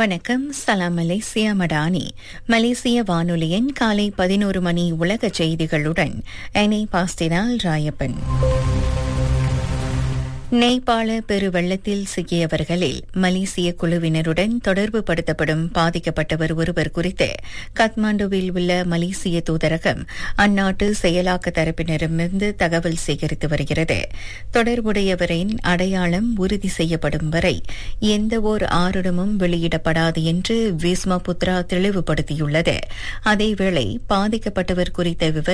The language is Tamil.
வணக்கம் சலாம் மலேசியா மடானி மலேசிய வானொலியின் காலை பதினோரு மணி உலக செய்திகளுடன் எனி பாஸ்டினால் ராயப்பன் நேபாள பெருவெள்ளத்தில் சிக்கியவர்களில் மலேசிய குழுவினருடன் தொடர்பு படுத்தப்படும் பாதிக்கப்பட்டவர் ஒருவர் குறித்து காத்மாண்டுவில் உள்ள மலேசிய தூதரகம் அந்நாட்டு செயலாக்க தரப்பினரிடமிருந்து தகவல் சேகரித்து வருகிறது தொடர்புடையவரின் அடையாளம் உறுதி செய்யப்படும் வரை எந்தவோர் ஆருடமும் வெளியிடப்படாது என்று விஸ்மா புத்ரா தெளிவுபடுத்தியுள்ளது அதேவேளை பாதிக்கப்பட்டவர் குறித்த விவரம்